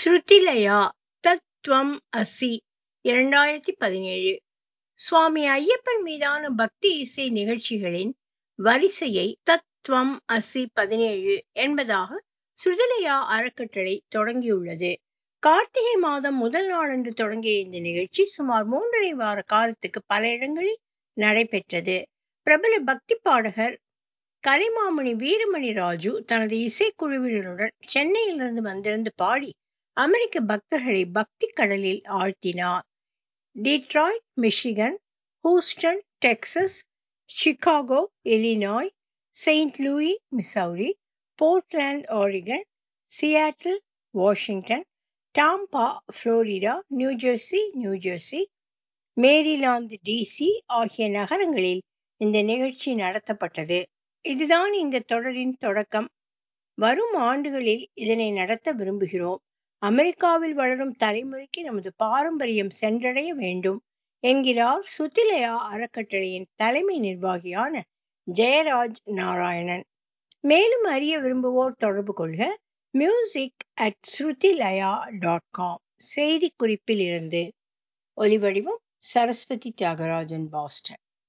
ஸ்ருதிலயா தத்வம் அசி இரண்டாயிரத்தி பதினேழு சுவாமி ஐயப்பன் மீதான பக்தி இசை நிகழ்ச்சிகளின் வரிசையை தத்வம் அசி பதினேழு என்பதாக ஸ்ருதிலயா அறக்கட்டளை தொடங்கியுள்ளது கார்த்திகை மாதம் முதல் நாளன்று தொடங்கிய இந்த நிகழ்ச்சி சுமார் மூன்றரை வார காலத்துக்கு பல இடங்களில் நடைபெற்றது பிரபல பக்தி பாடகர் கலைமாமணி வீரமணி ராஜு தனது இசைக்குழுவினருடன் சென்னையிலிருந்து வந்திருந்து பாடி அமெரிக்க பக்தர்களை பக்தி கடலில் ஆழ்த்தினார் Detroit Michigan Houston Texas Chicago Illinois Saint Louis Missouri Portland Oregon Seattle Washington Tampa Florida New Jersey New Jersey Maryland DC ஆகிய நகரங்களில் இந்த நிகழ்ச்சி நடத்தப்பட்டது இதுதான் இந்த தொடரின் தொடக்கம் வரும் ஆண்டுகளில் இதனை நடத்த விரும்புகிறோம் அமெரிக்காவில் வளரும் தலைமுறைக்கு நமது பாரம்பரியம் சென்றடைய வேண்டும் என்கிறார் சுத்திலயா அறக்கட்டளையின் தலைமை நிர்வாகியான ஜெயராஜ் நாராயணன் மேலும் அறிய விரும்புவோர் தொடர்பு கொள்க music at Shrutilaya dot com செய்தி குறிப்பில் இருந்து ஒலிவடிவம் சரஸ்வதி தியாகராஜன் பாஸ்டன்